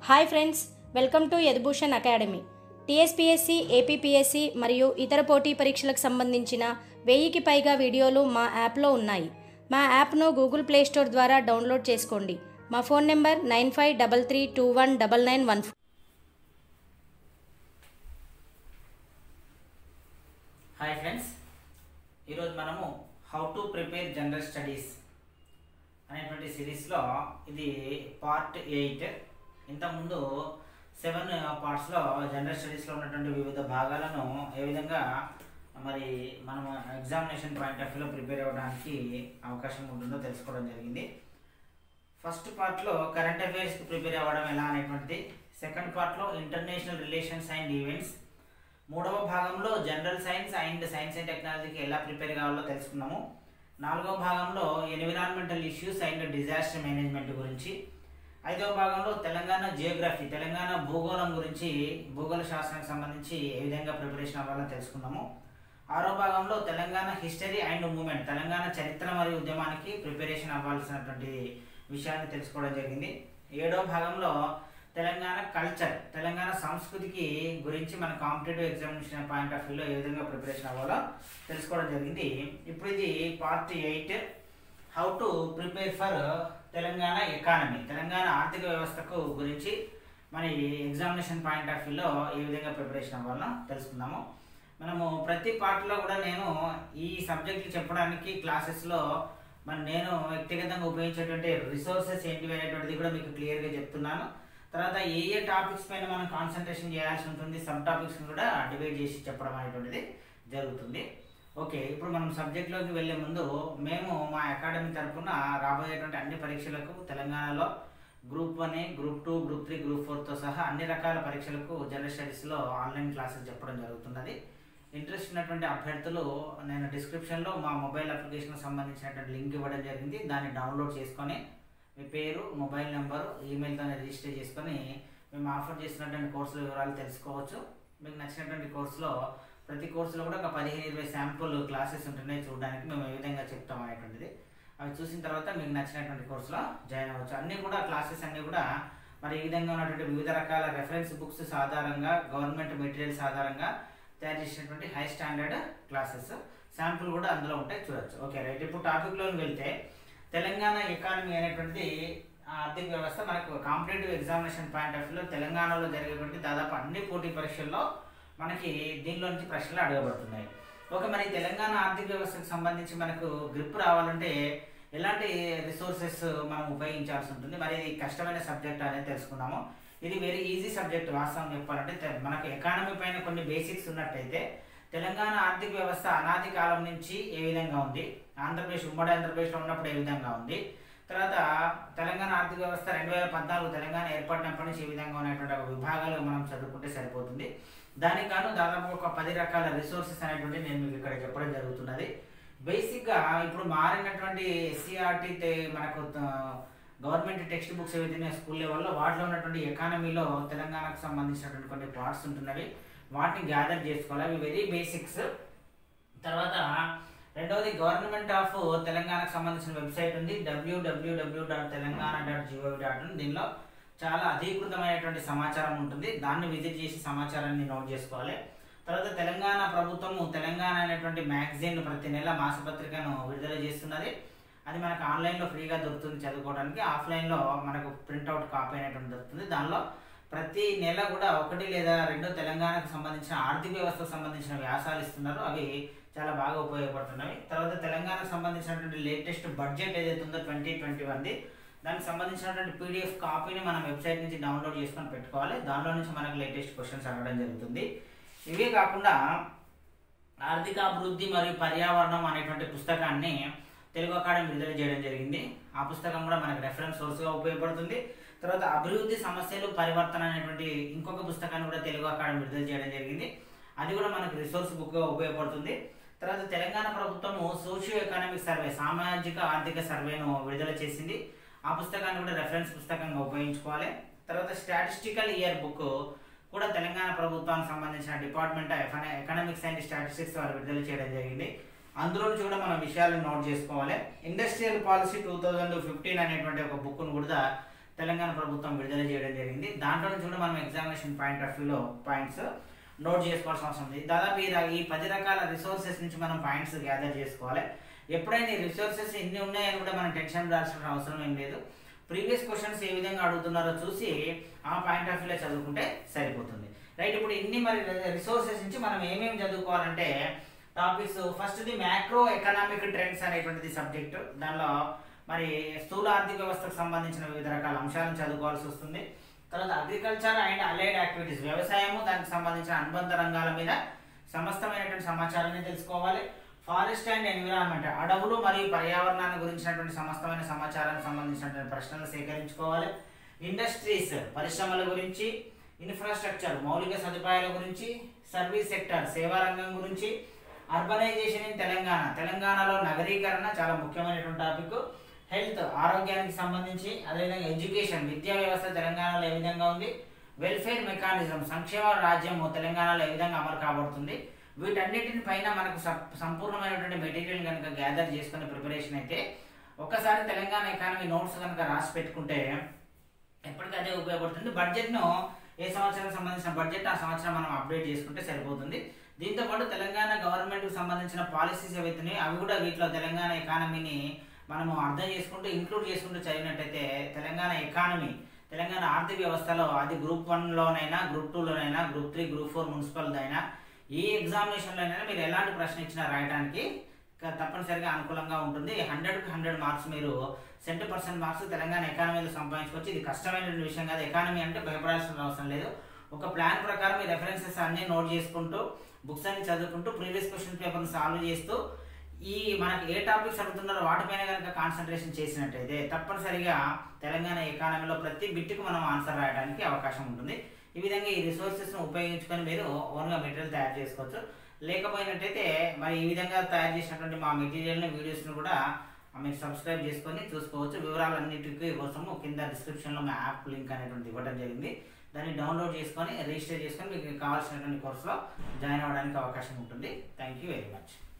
hi friends welcome to Yadubhushan academy TSPSC APPSC మరియు ఇతర పోటీ పరీక్షలకు సంబంధించిన వెయ్యికి పైగా వీడియోలు మా యాప్లో ఉన్నాయి మా యాప్ను గూగుల్ ప్లే స్టోర్ ద్వారా డౌన్లోడ్ చేసుకోండి మా phone number nine five double three two one double nine one hi friends ఈరోజు మనము how to prepare general studies అనేటువంటి సిరీస్లో ఇది పార్ట్ ఎయిట్ ఇంతకుముందు సెవెన్ పార్ట్స్లో జనరల్ స్టడీస్లో ఉన్నటువంటి వివిధ భాగాలను ఏ విధంగా మరి మనం ఎగ్జామినేషన్ పాయింట్ ఆఫ్ వ్యూలో ప్రిపేర్ అవ్వడానికి అవకాశం ఉంటుందో తెలుసుకోవడం జరిగింది ఫస్ట్ పార్ట్లో కరెంట్ అఫైర్స్కి ప్రిపేర్ అవ్వడం ఎలా అనేటువంటిది సెకండ్ పార్ట్లో ఇంటర్నేషనల్ రిలేషన్స్ అండ్ ఈవెంట్స్ మూడవ భాగంలో general science and science and టెక్నాలజీకి ఎలా ప్రిపేర్ కావాలో తెలుసుకున్నాము నాలుగవ భాగంలో environmental issues and disaster management గురించి ఐదవ భాగంలో తెలంగాణ జియోగ్రఫీ తెలంగాణ భూగోళం గురించి భూగోళ శాస్త్రానికి సంబంధించి ఏ విధంగా ప్రిపరేషన్ అవ్వాలో తెలుసుకున్నాము ఆరో భాగంలో Telangana history and movement Telangana చరిత్ర మరియు ఉద్యమానికి ప్రిపరేషన్ అవ్వాల్సినటువంటి విషయాన్ని తెలుసుకోవడం జరిగింది ఏడో భాగంలో తెలంగాణ కల్చర్ తెలంగాణ సంస్కృతికి గురించి మన కాంపిటేటివ్ ఎగ్జామినేషన్ పాయింట్ ఆఫ్ వ్యూలో ఏ విధంగా ప్రిపరేషన్ అవ్వాలో తెలుసుకోవడం జరిగింది ఇప్పుడు ఇది part eight how to prepare for Telangana economy Telangana ఆర్థిక వ్యవస్థకు గురించి మన ఎగ్జామినేషన్ పాయింట్ ఆఫ్ వ్యూలో ఏ విధంగా ప్రిపరేషన్ అవ్వాలో తెలుసుకుందాము మనము ప్రతి పార్ట్లో కూడా నేను ఈ సబ్జెక్టులు చెప్పడానికి క్లాసెస్లో మరి నేను వ్యక్తిగతంగా ఉపయోగించేటువంటి రిసోర్సెస్ ఏంటివి అనేటువంటిది కూడా మీకు క్లియర్గా చెప్తున్నాను తర్వాత ఏ ఏ టాపిక్స్ పైన మనం కాన్సన్ట్రేషన్ చేయాల్సి ఉంటుంది సబ్ టాపిక్స్ కూడా డివైడ్ చేసి చెప్పడం అనేటువంటిది జరుగుతుంది ఓకే ఇప్పుడు మనం సబ్జెక్ట్లోకి వెళ్ళే ముందు మేము మా అకాడమీ తరఫున రాబోయేటువంటి అన్ని పరీక్షలకు తెలంగాణలో group one group two group three group ఫోర్తో సహా అన్ని రకాల పరీక్షలకు జనరల్ స్టడీస్లో ఆన్లైన్ క్లాసెస్ చెప్పడం జరుగుతున్నది ఇంట్రెస్ట్ ఉన్నటువంటి అభ్యర్థులు నేను డిస్క్రిప్షన్లో మా మొబైల్ అప్లికేషన్కి సంబంధించినటువంటి లింక్ ఇవ్వడం జరిగింది దాన్ని డౌన్లోడ్ చేసుకొని మీ పేరు మొబైల్ నెంబరు ఈమెయిల్తో రిజిస్టర్ చేసుకొని మేము ఆఫర్ చేస్తున్నటువంటి కోర్సుల వివరాలు తెలుసుకోవచ్చు మీకు నచ్చినటువంటి కోర్సులో ప్రతి కోర్సులో కూడా ఒక పదిహేను ఇరవై శాంపుల్ క్లాసెస్ ఉంటున్నాయి చూడడానికి మేము ఏ విధంగా చెప్తాం అనేటువంటిది అవి చూసిన తర్వాత మీకు నచ్చినటువంటి కోర్సులో జాయిన్ అవ్వచ్చు అన్నీ కూడా క్లాసెస్ అన్నీ కూడా మరి ఈ విధంగా ఉన్నటువంటి వివిధ రకాల రెఫరెన్స్ బుక్స్ ఆధారంగా గవర్నమెంట్ మెటీరియల్స్ ఆధారంగా తయారు చేసినటువంటి హై స్టాండర్డ్ క్లాసెస్ శాంపుల్ కూడా అందులో ఉంటాయి చూడొచ్చు ఓకే రైట్ ఇప్పుడు టాపిక్లోకి వెళ్తే తెలంగాణ ఎకానమీ అనేటువంటిది ఆర్థిక వ్యవస్థ మనకు కాంపిటేటివ్ ఎగ్జామినేషన్ పాయింట్ ఆఫ్ వ్యూలో తెలంగాణలో జరిగేటువంటి దాదాపు అన్ని పోటీ పరీక్షల్లో మనకి దీనిలో నుంచి ప్రశ్నలు అడగబడుతున్నాయి ఓకే మరి తెలంగాణ ఆర్థిక వ్యవస్థకు సంబంధించి మనకు గ్రిప్ రావాలంటే ఎలాంటి రిసోర్సెస్ మనం ఉపయోగించాల్సి ఉంటుంది మరి ఇది కష్టమైన సబ్జెక్ట్ అనేది తెలుసుకున్నాము ఇది వెరీ ఈజీ సబ్జెక్ట్ వాస్తవం చెప్పాలంటే తె- మనకు ఎకానమీ పైన కొన్ని బేసిక్స్ ఉన్నట్టయితే తెలంగాణ ఆర్థిక వ్యవస్థ అనాది కాలం నుంచి ఏ విధంగా ఉంది ఆంధ్రప్రదేశ్ ఉమ్మడి ఆంధ్రప్రదేశ్లో ఉన్నప్పుడు ఏ విధంగా ఉంది తర్వాత తెలంగాణ ఆర్థిక వ్యవస్థ రెండు వేల పద్నాలుగు తెలంగాణ ఏర్పడినప్పటి నుంచి ఏ విధంగా ఉన్నటువంటి ఒక విభాగాలు మనం చదువుకుంటే సరిపోతుంది దానికి గాను దాదాపు ఒక పది రకాల రిసోర్సెస్ అనేటువంటి నేను మీకు ఇక్కడ చెప్పడం జరుగుతున్నది బేసిక్గా ఇప్పుడు మారినటువంటి ఎస్సీఆర్టీ మనకు గవర్నమెంట్ టెక్స్ట్ బుక్స్ ఏవైతే స్కూల్ లెవెల్లో వాటిలో ఉన్నటువంటి ఎకానమీలో తెలంగాణకు సంబంధించినటువంటి కొన్ని పార్ట్స్ ఉంటున్నవి వాటిని గ్యాదర్ చేసుకోవాలి అవి వెరీ బేసిక్స్ తర్వాత రెండవది గవర్నమెంట్ ఆఫ్ తెలంగాణకు సంబంధించిన వెబ్సైట్ ఉంది డబ్ల్యూడబ్ల్యూడబ్ల్యూ dot Telangana dot GOV dot in దీనిలో చాలా అధీకృతమైనటువంటి సమాచారం ఉంటుంది దాన్ని విజిట్ చేసి సమాచారాన్ని నోట్ చేసుకోవాలి తర్వాత తెలంగాణ ప్రభుత్వము తెలంగాణ అనేటువంటి మ్యాగజైన్ ప్రతి నెల మాసపత్రికను విడుదల చేస్తున్నది అది మనకు ఆన్లైన్లో ఫ్రీగా దొరుకుతుంది చదువుకోవడానికి ఆఫ్లైన్లో మనకు ప్రింట్అవుట్ కాపీ అనేటువంటి దొరుకుతుంది దానిలో ప్రతి నెల కూడా ఒకటి లేదా రెండు తెలంగాణకు సంబంధించిన ఆర్థిక వ్యవస్థకు సంబంధించిన వ్యాసాలు ఇస్తున్నారు అవి చాలా బాగా ఉపయోగపడుతున్నవి తర్వాత తెలంగాణకు సంబంధించినటువంటి లేటెస్ట్ బడ్జెట్ ఏదైతే ఉందో ట్వంటీ ట్వంటీ వన్ది దానికి సంబంధించినటువంటి పీడిఎఫ్ కాపీని మనం వెబ్సైట్ నుంచి డౌన్లోడ్ చేసుకొని పెట్టుకోవాలి దానిలో నుంచి మనకు లేటెస్ట్ క్వశ్చన్స్ అడగడం జరుగుతుంది ఇవే కాకుండా ఆర్థిక అభివృద్ధి మరియు పర్యావరణం అనేటువంటి పుస్తకాన్ని తెలుగు అకాడమీ విడుదల చేయడం జరిగింది ఆ పుస్తకం కూడా మనకు రెఫరెన్స్ సోర్స్గా ఉపయోగపడుతుంది తర్వాత అభివృద్ధి సమస్యలు పరివర్తన అనేటువంటి ఇంకొక పుస్తకాన్ని కూడా తెలుగు అకాడమీ విడుదల చేయడం జరిగింది అది కూడా మనకు రిసోర్స్ బుక్గా ఉపయోగపడుతుంది తర్వాత తెలంగాణ ప్రభుత్వము సోషియో ఎకనామిక్ సర్వే సామాజిక ఆర్థిక సర్వేను విడుదల చేసింది ఆ పుస్తకాన్ని కూడా రెఫరెన్స్ పుస్తకంగా ఉపయోగించుకోవాలి తర్వాత స్టాటిస్టికల్ ఇయర్ బుక్ కూడా తెలంగాణ ప్రభుత్వానికి సంబంధించిన department of economics and statistics వారు విడుదల చేయడం జరిగింది అందులో నుంచి కూడా మనం విషయాలను నోట్ చేసుకోవాలి industrial policy two thousand fifteen అనేటువంటి ఒక బుక్ను కూడా తెలంగాణ ప్రభుత్వం విడుదల చేయడం జరిగింది దాంట్లో నుంచి కూడా మనం ఎగ్జామినేషన్ పాయింట్ ఆఫ్ వ్యూలో పాయింట్స్ నోట్ చేసుకోవాల్సిన అవసరం ఉంది దాదాపు ఈ ర- ఈ పది రకాల రిసోర్సెస్ నుంచి మనం పాయింట్స్ గ్యాదర్ చేసుకోవాలి ఎప్పుడైనా ఈ రిసోర్సెస్ ఎన్ని ఉన్నాయని కూడా మనం టెన్షన్ పడాల్సిన అవసరం ఏం లేదు ప్రీవియస్ క్వశ్చన్స్ ఏ విధంగా అడుగుతున్నారో చూసి ఆ పాయింట్ ఆఫ్ వ్యూలో చదువుకుంటే సరిపోతుంది రైట్ ఇప్పుడు ఇన్ని మరి రిసోర్సెస్ నుంచి మనం ఏమేమి చదువుకోవాలంటే topics first the macro economic trends అనేటువంటిది సబ్జెక్ట్ దానిలో మరి స్థూల ఆర్థిక వ్యవస్థకు సంబంధించిన వివిధ రకాల అంశాలను చదువుకోవాల్సి వస్తుంది తర్వాత అగ్రికల్చర్ అండ్ అలైడ్ యాక్టివిటీస్ వ్యవసాయము దానికి సంబంధించిన అనుబంధ రంగాల మీద సమస్తమైనటువంటి సమాచారాన్ని తెలుసుకోవాలి ఫారెస్ట్ అండ్ ఎన్విరాన్మెంట్ అడవులు మరియు పర్యావరణాన్ని గురించినటువంటి సమస్తమైన సమాచారానికి సంబంధించినటువంటి ప్రశ్నలు సేకరించుకోవాలి ఇండస్ట్రీస్ పరిశ్రమల గురించి ఇన్ఫ్రాస్ట్రక్చర్ మౌలిక సదుపాయాల గురించి సర్వీస్ సెక్టర్ సేవా రంగం గురించి అర్బనైజేషన్ ఇన్ తెలంగాణ తెలంగాణలో నగరీకరణ చాలా ముఖ్యమైనటువంటి టాపిక్ హెల్త్ ఆరోగ్యానికి సంబంధించి అదేవిధంగా ఎడ్యుకేషన్ విద్యా వ్యవస్థ తెలంగాణలో ఏ విధంగా ఉంది వెల్ఫేర్ మెకానిజం సంక్షేమ రాజ్యం తెలంగాణలో ఏ విధంగా అమలు కాబడుతుంది వీటన్నిటిని పైన మనకు సప్- సంపూర్ణమైనటువంటి మెటీరియల్ కనుక గ్యాదర్ చేసుకునే ప్రిపరేషన్ అయితే ఒక్కసారి తెలంగాణ ఎకానమీ నోట్స్ కనుక రాసి పెట్టుకుంటే ఎప్పటికదే ఉపయోగపడుతుంది బడ్జెట్ను ఏ సంవత్సరం సంబంధించిన బడ్జెట్ ఆ సంవత్సరం మనం అప్డేట్ చేసుకుంటే సరిపోతుంది దీంతో పాటు తెలంగాణ గవర్నమెంట్కి సంబంధించిన పాలసీస్ ఏవైతున్నాయి అవి కూడా వీటిలో తెలంగాణ ఎకానమీని మనము అర్థం చేసుకుంటూ ఇంక్లూడ్ చేసుకుంటూ చదివినట్టయితే తెలంగాణ ఎకానమీ తెలంగాణ ఆర్థిక వ్యవస్థలో అది గ్రూప్ వన్లోనైనా గ్రూప్ టూలోనైనా గ్రూప్ త్రీ గ్రూప్ ఫోర్ మున్సిపల్దైనా ఏ ఎగ్జామినేషన్లోనైనా మీరు ఎలాంటి ప్రశ్న ఇచ్చినా రాయడానికి క- తప్పనిసరిగా అనుకూలంగా ఉంటుంది హండ్రెడ్కి హండ్రెడ్ మార్క్స్ మీరు సెంటీ పర్సెంట్ మార్క్స్ తెలంగాణ ఎకానమీలో సంపాదించుకోవచ్చు ఇది కష్టమైనటువంటి విషయం కాదు ఎకానమీ అంటే భయపడాల్సిన అవసరం లేదు ఒక ప్లాన్ ప్రకారం మీ రెఫరెన్సెస్ అన్ని నోట్ చేసుకుంటూ బుక్స్ అన్ని చదువుకుంటూ ప్రీవియస్ క్వశ్చన్ పేపర్ని సాల్వ్ చేస్తూ ఈ మనకి ఏ టాపిక్స్ అడుగుతున్నారో వాటిపైన కనుక కాన్సన్ట్రేషన్ చేసినట్టయితే తప్పనిసరిగా తెలంగాణ ఎకానమీలో ప్రతి బిట్కి మనం ఆన్సర్ రాయడానికి అవకాశం ఉంటుంది ఈ విధంగా ఈ రిసోర్సెస్ను ఉపయోగించుకొని మీరు ఓన్గా మెటీరియల్ తయారు చేసుకోవచ్చు లేకపోయినట్టయితే మరి ఈ విధంగా తయారు చేసినటువంటి మా మెటీరియల్ని వీడియోస్ని కూడా మీరు సబ్స్క్రైబ్ చేసుకొని చూసుకోవచ్చు వివరాలన్నిటికీ కోసము కింద డిస్క్రిప్షన్లో మా యాప్ లింక్ అనేటువంటి ఇవ్వడం జరిగింది దాన్ని డౌన్లోడ్ చేసుకొని రిజిస్టర్ చేసుకొని మీకు కావాల్సినటువంటి కోర్సులో జాయిన్ అవ్వడానికి అవకాశం ఉంటుంది థ్యాంక్ యూ వెరీ మచ్